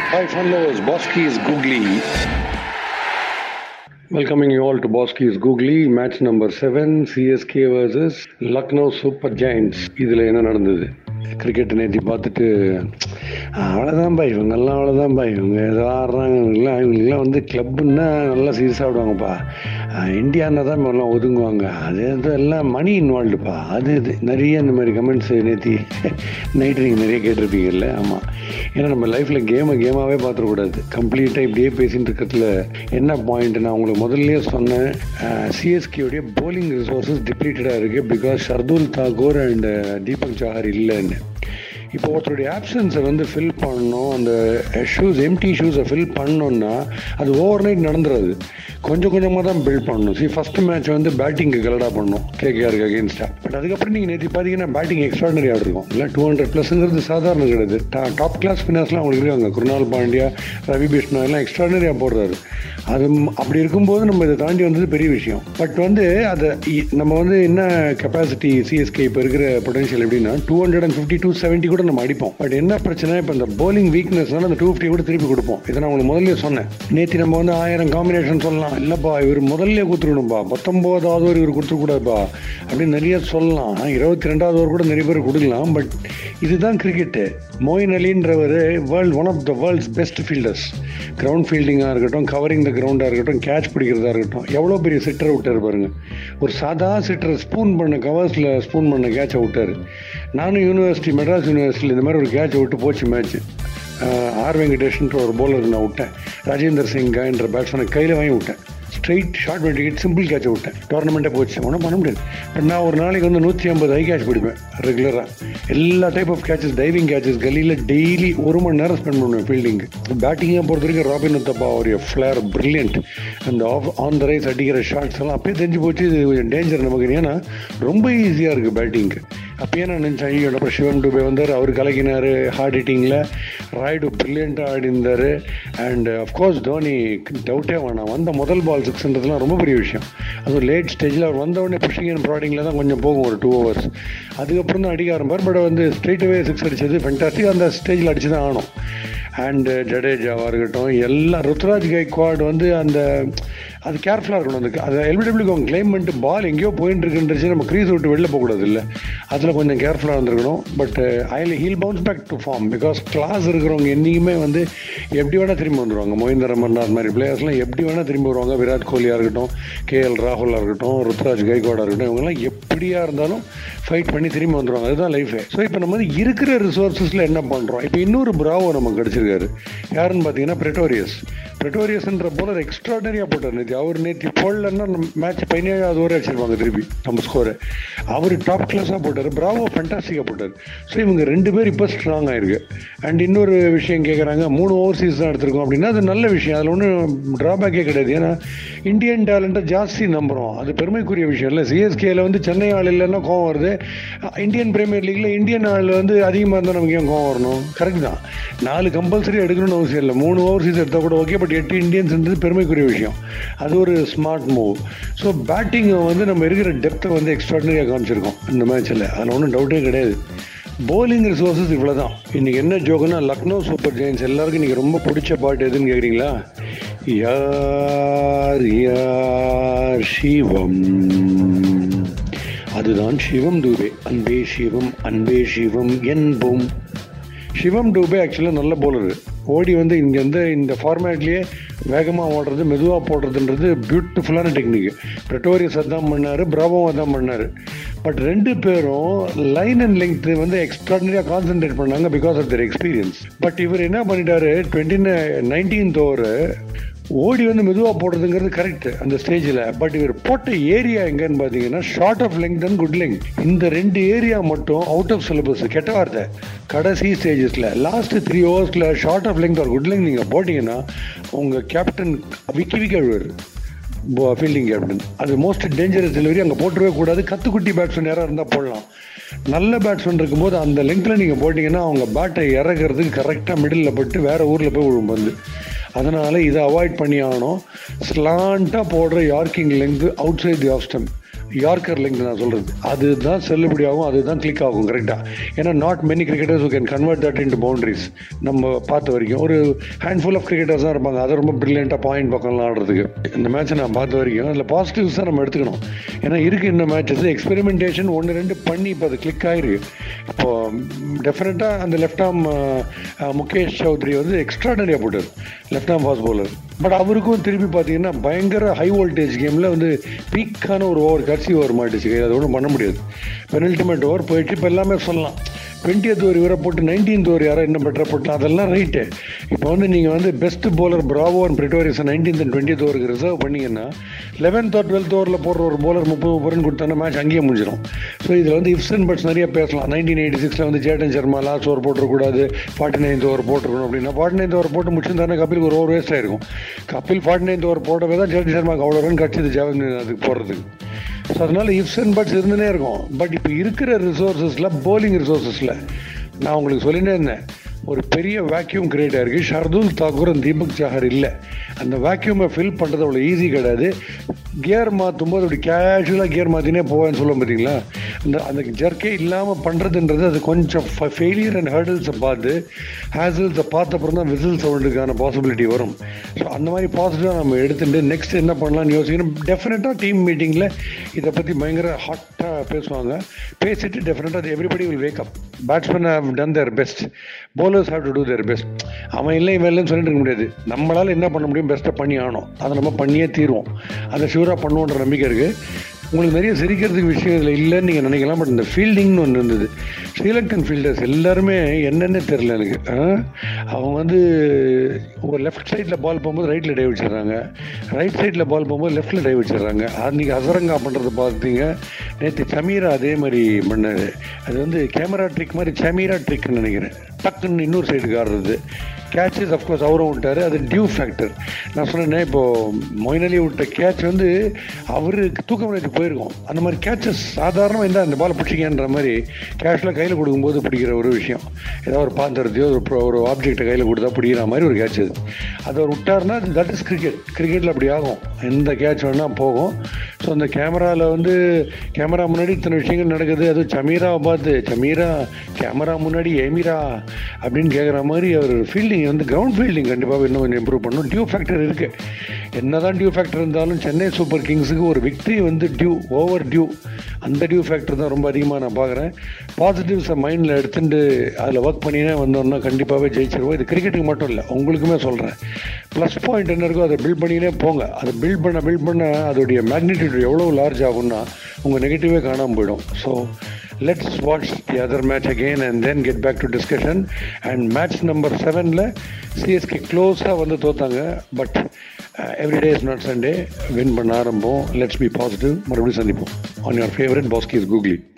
Hi, fellows. Boski's Googly. Welcoming you all to Boski's Googly. Match number seven, CSK versus Lucknow Super Giants. இதில் என்ன நடந்தது cricket நேற்று பார்த்துட்டு அவ்வளோதான்ப்பா இவங்கெல்லாம் அவ்வளோதான்ப்பா இவங்க ஏதோ ஆடுறாங்க இவங்கெல்லாம் இவங்கெல்லாம் வந்து கிளப்புன்னா நல்லா சீரியஸாக ஆடுவாங்கப்பா இந்தியானா தான் எல்லாம் ஒதுங்குவாங்க அது அது எல்லாம் மணி இன்வால்வ்டுப்பா அது இது நிறைய இந்த மாதிரி கமெண்ட்ஸ் நேற்று நைட்டு நீங்கள் நிறைய கேட்டிருப்பீங்கல்ல ஆமாம் ஏன்னா நம்ம லைஃப்பில் கேமை கேமாகவே பார்த்துடக்கூடாது கம்ப்ளீட்டாக இப்படியே பேசிட்டு இருக்கிறதுல என்ன பாயிண்ட் நான் உங்களுக்கு முதல்லயே சொன்னேன் சிஎஸ்கேவுடைய போலிங் ரிசோர்ஸஸ் டிப்ளீட்டடாக இருக்குது பிகாஸ் ஷர்துல் தாக்கூர் அண்ட் தீபக் சாஹர் இல்லைன்னு இப்போ ஒருத்தருடைய ஆப்சன்ஸை வந்து ஃபில் பண்ணணும் அந்த ஷூஸ் எம்டி ஷூஸை ஃபில் பண்ணோன்னா அது ஓவர் நைட் நடந்துடாது கொஞ்சம் கொஞ்சமாக தான் பில்ட் பண்ணணும் சி ஃபஸ்ட் மேட்ச் வந்து பேட்டிங்க்கு கலடாக பண்ணணும் கேகேஆருக்கு அகேன்ஸ்டாக பட் அதுக்கப்புறம் நீங்கள் நேற்று பார்த்தீங்கன்னா பேட்டிங் எக்ஸ்ட்ராடனரி ஆட் இருக்கும் இல்லை டூ ஹண்ட்ரட் ப்ளஸ்ங்கிறது சாதாரண கிடையாது டாப் கிளாஸ் ஃபினாஸ்லாம் அவங்களுக்கு இருக்காங்க குருணால் பாண்டியா ரவி பிஷ்ணா எல்லாம் எக்ஸ்ட்ராடனரியாக போடுறாரு அது அப்படி இருக்கும்போது நம்ம இதை தாண்டி வந்தது பெரிய விஷயம் பட் வந்து அதை நம்ம வந்து என்ன கெப்பாசிட்டி சிஎஸ்கே இப்போ இருக்கிற பொட்டன்ஷியல் எப்படின்னா two hundred and fifty two seventy கூட நம்ம அடிப்போம் பட் என்ன பிரச்சனை இப்போ இந்த போலிங் வீக்னஸ்னால அந்த டூ ஃபிஃப்டி கூட திருப்பி கொடுப்போம் இதை நான் உங்களுக்கு முதல்ல சொன்னேன் நேற்று நம்ம வந்து ஆயிரம் காம்பினேஷன் சொல்லலாம் இல்லைப்பா இவர் முதல்ல கொடுத்துருக்கணும்ப்பா பத்தொம்போதாவது ஒரு இவர் கொடுத்துக்கூடாதுப்பா அப்படின்னு நிறைய சொல்லலாம் இருபத்தி ரெண்டாவது ஓவர் கூட நிறைய பேர் கொடுக்கலாம் பட் இதுதான் கிரிக்கெட்டு மோயின் அலின்றவர் world one of the world's best fielders ground ஃபீல்டிங்காக இருக்கட்டும் கவரிங் த கிரவுண்டாக இருக்கட்டும் கேட்ச் பிடிக்கிறதா இருக்கட்டும் எவ்வளோ பெரிய சிட்டரை விட்டார் பாருங்க ஒரு சாதா சிட்டரை ஸ்பூன் பண்ண கவர்ஸில் ஸ்பூன் பண்ண கேட்சை விட்டார் நானும் யூனிவர்சிட்டி மெட்ராஸ் யூனிவர்சிட்டியில் இந்த மாதிரி ஒரு கேட்சை விட்டு போச்சு மேட்ச் ஆர் வெங்கடேஷ்ன்ற ஒரு பவுலர் நான் விட்டேன் ராஜேந்தர் சிங்கான்ற பேட்ஸ்மேனை கையில் வாங்கி விட்டேன் ஸ்ட்ரைட் ஷார்ட் வெட்டிக்கிட்டு சிம்பிள் கேட்சை விட்டேன் டோர்னமெண்ட்டே போச்சு ஒன்றும் பண்ண முடியாது பட் நான் ஒரு நாளைக்கு வந்து நூற்றி ஐம்பது ஹை கேட்ச் பிடிப்பேன் ரெகுலராக எல்லா type of catches diving catches கல்லியில் டெய்லி ஒரு மணி நேரம் ஸ்பெண்ட் பண்ணுவேன் ஃபீல்டிங்கு பேட்டிங்காக பொறுத்த வரைக்கும் ராபின் உத்தப்பா அவருடைய ஃப்ளேர் பிரில்லியன்ட் அந்த ஆஃப் ஆன் த ரைஸ் அடிக்கிற ஷாட்ஸ் எல்லாம் அப்பயே தெரிஞ்சு போச்சு இது டேஞ்சர் நமக்கு ஏன்னா ரொம்ப ஈஸியாக இருக்குது பேட்டிங்க்கு அப்பயே நான் நினச்சேன் ஐயோ அப்புறம் சிவன் டூபே வந்தார் அவர் கலக்கினார் ஹார்ட் ஹிட்டிங்கில் ராய்டு பிரில்லியண்ட்டாக ஆடி இருந்தார் அண்ட் அஃப்கோர்ஸ் தோனி டவுட்டே வேணாம் வந்த முதல் பால் சிக்ஸ்ன்றதுலாம் ரொம்ப பெரிய விஷயம் அதுவும் லேட் ஸ்டேஜில் அவர் வந்த உடனே புஷிங் அண்ட் ப்ராடிங்கில் தான் கொஞ்சம் போகும் ஒரு டூ ஹவர்ஸ் அதுக்கப்புறம் தான் அடிக்க ஆரம்பிப்பார் பட் வந்து ஸ்ட்ரெயிட்டவே சிக்ஸ் அடிச்சது ஃபென்டாஸ்டிக் அந்த ஸ்டேஜில் அடிச்சு தான் ஆகணும் அண்டு ஜடேஜாவாக இருக்கட்டும் எல்லாம் ருத்ராஜ் கைக்வாட் வந்து அந்த அது கேர்ஃபுல்லாக இருக்கணும் அந்த அது எல்பிடபிள்யூக்கு அவங்க கிளைம் பண்ணிட்டு பால் எங்கேயோ போயிட்டு இருக்குன்றச்சு நம்ம க்ரீஸ் விட்டு வெளில போகக்கூடாது இல்லை அதில் கொஞ்சம் கேர்ஃபுல்லாக இருந்திருக்கணும் but I he'll bounce back to form because class இருக்கிறவங்க என்றைக்குமே வந்து எப்படி வேணால் திரும்பி வந்துடுவாங்க மோயிந்தர் அமர்நாத் மாதிரி பிளேயர்ஸ்லாம் எப்படி வேணால் திரும்பி வருவாங்க விராட் கோலியாக இருக்கட்டும் கே எல் ராகுலாக இருக்கட்டும் ருத்ராஜ் கைக்வாடாக இருக்கட்டும் இவங்கெல்லாம் எப்படியா இருந்தாலும் ஃபைட் பண்ணி திரும்பி வந்துடுவாங்க அதுதான் லைஃபே ஸோ இப்போ நம்ம வந்து இருக்கிற ரிசோர்ஸஸில் என்ன பண்ணுறோம் இப்போ இன்னொரு பிராவோ நமக்கு கிடச்சிருக்காரு யாருன்னு பார்த்தீங்கன்னா பிரெட்டோரியஸ் பிரெட்டோரியஸ்ன்ற போலர் எக்ஸ்ட்ராடனரியாக போட்டார் நேற்று அவர் நேற்று போடலன்னா மேட்ச் பதினேழாவது ஓவர் அடிச்சிருப்பாங்க திருப்பி நம்ம ஸ்கோரை அவர் டாப் கிளாஸாக போட்டார் பிராவோ ஃபண்டாஸ்டிக்காக போட்டார் ஸோ இவங்க ரெண்டு பேர் இப்போ ஸ்ட்ராங் ஆயிருக்கு அண்ட் இன்னொரு விஷயம் கேட்குறாங்க மூணு ஓவர்சீஸ் தான் எடுத்திருக்கோம் அப்படின்னா அது நல்ல விஷயம் அதில் ஒன்றும் ட்ராபேக்கே கிடையாது ஏன்னா இந்தியன் டேலண்ட்டை ஜாஸ்தி நம்புகிறோம் அது பெருமைக்குரிய விஷயம் இல்லை சிஎஸ்கேல வந்து சென்னை ஆள் இல்லைன்னா கோவம் வருது இந்தியன் பிரீமியர் லீக்ல இந்தியன் ஆள் வந்து அதிகமாக இருந்தால் நமக்கு ஏன் கோவம் வரணும் கரெக்ட் தான் நாலு கம்பல்சரி எடுக்கணும்னு அவசியம் இல்லை மூணு ஓவர்சீஸ் எடுத்தால் கூட ஓகே பட் எட்டு இந்தியன்ஸ்ன்றது பெருமைக்குரிய விஷயம் அது ஒரு ஸ்மார்ட் மூவ் ஸோ பேட்டிங்கை வந்து நம்ம இருக்கிற டெப்த்தை வந்து எக்ஸ்ட்ராடனரியாக காமிச்சிருக்கோம் இந்த மேட்ச்சில் அதில் ஒன்றும் டவுட்டே கிடையாது போலிங் ரிசோர்ஸஸ் இவ்வளோ தான் இன்றைக்கி என்ன ஜோக்குன்னா லக்னோ சூப்பர் ஜெயின்ஸ் எல்லாருக்கும் இன்றைக்கி ரொம்ப பிடிச்ச பாட்டு எதுன்னு கேட்குறீங்களா யார் யார் சிவம் அதுதான் சிவம் தூபே அன்பே சிவம் அன்பே சிவம் என்போம் சிவம் டூபே ஆக்சுவலாக நல்ல போலரு ஓடி வந்து இங்கேருந்து இந்த ஃபார்மேட்லேயே வேகமாக ஓடுறது மெதுவாக போடுறதுன்றது பியூட்டிஃபுல்லான டெக்னிக் ப்ரெட்டோரியஸ் அதான் பண்ணார் பிராவோவும் அதான் பண்ணார் பட் ரெண்டு பேரும் லைன் அண்ட் லெங்க் வந்து எக்ஸ்ட்ராடனரியாக கான்சென்ட்ரேட் பண்ணாங்க because of their experience but இவர் என்ன பண்ணிட்டாரு டுவெண்ட்டி நைன்டீன்த் ஓவர் ஓடி வந்து மெதுவாக போடுறதுங்கிறது கரெக்ட் அந்த ஸ்டேஜில் பட் இவர் போட்ட ஏரியா எங்கன்னு பார்த்தீங்கன்னா short of length and good length இந்த ரெண்டு ஏரியா மட்டும் அவுட் ஆஃப் சிலபஸ் கெட்ட வார்த்தை கடைசி ஸ்டேஜஸில் லாஸ்ட் த்ரீ ஹவர்ஸில் ஷார்ட் ஆஃப் லெங்க் ஒரு குட் லெங்க் நீங்கள் போட்டிங்கன்னா உங்கள் கேப்டன் விக்கி விக்கி அழுவார் ஃபீல்டிங் கேப்டன் அது மோஸ்ட் டேஞ்சரஸ் டெலிவரி அங்கே போட்டுருவே கூடாது கத்துக்குட்டி பேட்ஸ்மேன் யாராக இருந்தால் போடலாம் நல்ல பேட்ஸ்மேன் இருக்கும்போது அந்த லெங்க்ல நீங்கள் போட்டிங்கன்னா அவங்க பேட்டை இறக்குறதுக்கு கரெக்டாக மிடில் பட்டு வேறு ஊரில் போய் விழும் வந்து அதனால் இதை அவாய்ட் பண்ணி ஆகணும் ஸ்லாண்ட்டாக போடுற yorking length outside the off stump yorker length நான் சொல்கிறது அதுதான் செல்லுபடி ஆகும் அதுதான் கிளிக் ஆகும் கரெக்டாக ஏன்னா not many cricketers who can convert that into boundaries நம்ம பார்த்த வரைக்கும் ஒரு ஹேண்ட்ஃபுல் ஆஃப் கிரிக்கெட்டர்ஸ் தான் இருப்பாங்க அது ரொம்ப ப்ரில்லியண்ட்டாக பாயிண்ட் பக்கம்லாம் ஆடுறதுக்கு இந்த மேட்ச்சை நான் பார்த்த வரைக்கும் அதில் பாசிட்டிவ்ஸ் தான் நம்ம எடுத்துக்கணும் ஏன்னா இருக்கு இந்த மேட்சஸ் எக்ஸ்பெரிமெண்டேஷன் ஒன்று ரெண்டு பண்ணி இப்போ அது கிளிக் ஆயிருக்கு இப்போ டெஃபினட்டாக அந்த லெஃப்ட் ஆர்ம் முகேஷ் சௌத்ரி வந்து எக்ஸ்ட்ராடனரியாக போட்டார் left arm fast bowler but அவருக்கும் திருப்பி பார்த்தீங்கன்னா பயங்கர ஹை வோல்டேஜ் கேமில் வந்து பீக்கான ஒரு ஓவர் கடைசி ஓவர் மாட்டுச்சு அது ஒன்றும் பண்ண முடியாது பெனல்டிமேட் ஓவர் போயிட்டு இப்போ எல்லாமே சொல்லலாம் டுவெண்ட்டியத் ஓவர் இவரை போட்டு நைன்டீன்த் ஓவர் யாரோ இன்னும் பெட்டராக போட்டலாம் அதெல்லாம் ரைட்டு இப்போ வந்து நீங்கள் வந்து best bowler Bravo and Pretorius nineteenth and twentieth ஓவருக்கு ரிசர்வ் பண்ணீங்கன்னா லெவன்த் ஓர் டுவெல்த் ஓவரில் போடுற ஒரு bowler முப்பது முப்பது ரன் கொடுத்தாங்கன்னா மேட்ச் அங்கேயே முடிஞ்சிடும் ஸோ இதில் வந்து இஃப்ஸ் அண்ட் பட்ஸ் நிறைய பேசலாம் நைன்டீன் எயிட்டி சிக்ஸில் வந்து சேட்டன் சர்மா லாஸ்ட் ஓவர் போட்டுறக்கூடாது ஃபார்ட்டி நைன்த் ஓவர் போட்டிருக்கணும் அப்படின்னா ஃபார்ட்டி நைன்த் ஓவர் போட்டு முடிச்சிருந்தாருன்னா கபிலுக்கு ஒரு ஓவர் வேஸ்ட் ஆயிருக்கும் கபில் ஃபார்ட்டி நைன்த் ஓவர் போட்டவே தான் சேட்டன் சர்மாக்கு அவ்வளோ ரன் கிடச்சிது ஜாவன் அதுக்கு போடுறதுக்கு ஸோ அதனால இஃப்ஸ் அண்ட் பட்ஸ் இருந்துனே இருக்கும் பட் இப்போ இருக்கிற ரிசோர்ஸஸில் போலிங் ரிசோர்ஸஸில் நான் உங்களுக்கு சொல்லிட்டே இருந்தேன் ஒரு பெரிய வேக்யூம் கிரியேட் ஆயிருக்கு ஷர்துல் தாக்கூர் and தீபக் சாகர் இல்லை அந்த வேக்யூமை ஃபில் பண்ணுறது அவ்வளோ ஈஸி கிடையாது கியர் மாற்றும் போது அப்படி கேஷுவலாக கியர் மாற்றினே போவேன்னு சொல்லுவோம் பார்த்தீங்களா அந்த அந்த ஜர்க்கே இல்லாமல் பண்ணுறதுன்றது அது கொஞ்சம் ஃபெயிலியர் அண்ட் ஹர்டில்ஸை பார்த்து ஹேசல்ஸை பார்த்த அப்புறம் தான் விசில் சவுண்டுக்கான பாசிபிலிட்டி வரும் ஸோ அந்த மாதிரி பாசிட்டிவாக நம்ம எடுத்துட்டு நெக்ஸ்ட் என்ன பண்ணலாம்னு யோசிக்கணும் டெஃபினட்டாக டீம் மீட்டிங்கில் இதை பற்றி பயங்கர ஹாட்டாக பேசுவாங்க பேசிட்டு டெஃபினட்டாக everybody will wake up batsman have done their best bowlers have to do their best அவன் இல்லை இவன் இல்லைன்னு சொல்லிட்டு இருக்க முடியாது நம்மளால் என்ன பண்ண முடியும் பெஸ்ட்டாக பண்ணி ஆகணும் அதை நம்ம பண்ணியே தீருவோம் அதை ஷூராக பண்ணுவோன்ற நம்பிக்கை இருக்குது உங்களுக்கு நிறைய சிரிக்கிறதுக்கு விஷயம் இதில் இல்லைன்னு நீங்கள் நினைக்கலாம் பட் இந்த ஃபீல்டிங்னு ஒன்று இருந்தது ஸ்ரீலங்கன் ஃபீல்டர்ஸ் எல்லாருமே என்னென்ன தெரில எனக்கு ஆ? அவங்க வந்து ஒரு லெஃப்ட் சைடில் பால் போகும்போது ரைட்டில் டை வச்சிடுறாங்க ரைட் சைடில் பால் போகும்போது லெஃப்ட்டில் டை வச்சிடுறாங்க அன்றைக்கி அசரங்கா பண்ணுறது பார்த்தீங்க நேற்று சமீரா அதே மாதிரி பண்ணாரு அது வந்து கேமரா ட்ரிக் மாதிரி சமீரா ட்ரிக்னு நினைக்கிறேன் டக்குன்னு இன்னொரு சைடுக்கு ஆடுறது கேட்சஸ் அஃப்கோர்ஸ் அவரும் விட்டார் அது டியூ ஃபேக்டர் நான் சொன்னேன் இப்போ மொயின் அலி விட்ட கேட்ச் வந்து அவருக்கு தூக்கம் நேற்று போயிருக்கும் அந்த மாதிரி கேட்சஸ் சாதாரணமாக இருந்தால் அந்த பால் பிடிச்சிக்கன்ற மாதிரி கேஷில் கையில் கொடுக்கும்போது பிடிக்கிற ஒரு விஷயம் ஏதோ ஒரு பாத்திரத்தையோ ஒரு pro- ஒரு ஆப்ஜெக்டை கையில் கொடுத்தா பிடிக்கிற மாதிரி ஒரு கேட்ச் அது அது அவர் விட்டார்னா தட் இஸ் கிரிக்கெட் கிரிக்கெட்டில் அப்படி ஆகும் எந்த கேட்ச் வேணால் போகும் ஸோ அந்த கேமராவில் வந்து கேமரா முன்னாடி இத்தனை விஷயங்கள் நடக்குது அதுவும் சமீராவை பார்த்து சமீரா கேமரா முன்னாடி ஏமிரா அப்படின்னு கேட்குற மாதிரி அவர் ஃபீல்டிங் வந்து கிரவுண்ட் ஃபீல்டிங் கண்டிப்பாக இன்னும் கொஞ்சம் இம்ப்ரூவ் பண்ணணும் டியூ ஃபேக்டர் இருக்குது என்னதான் டியூ ஃபேக்டர் இருந்தாலும் சென்னை சூப்பர் கிங்ஸுக்கு ஒரு விக்ட்ரி வந்து டியூ ஓவர் டியூ அந்த டியூ ஃபேக்டர் தான் ரொம்ப அதிகமாக நான் பார்க்குறேன் பாசிட்டிவ்ஸை மைண்டில் எடுத்துட்டு அதில் ஒர்க் பண்ணினே வந்தோம்னா கண்டிப்பாகவே ஜெயிச்சிருவோம் இது கிரிக்கெட்டுக்கு மட்டும் இல்லை உங்களுக்குமே சொல்கிறேன் ப்ளஸ் பாயிண்ட் என்ன இருக்கோ அதை பில்ட் பண்ணினே போங்க அதை பில்ட் பண்ண பில்ட் பண்ண அதோடைய மேக்னிடியூட் எவ்வளோ லார்ஜ் ஆகும்னா உங்கள் நெகட்டிவே காணாமல் போயிடும் so let's watch the other match again and then get back to discussion and match number செவனில் சிஎஸ்கே க்ளோஸாக வந்து தோத்தாங்க but every day is not Sunday win பண்ண ஆரம்பம் லெட்ஸ் பி பாசிட்டிவ் மறுபடியும் சந்திப்போம் on your favourite Baski is googly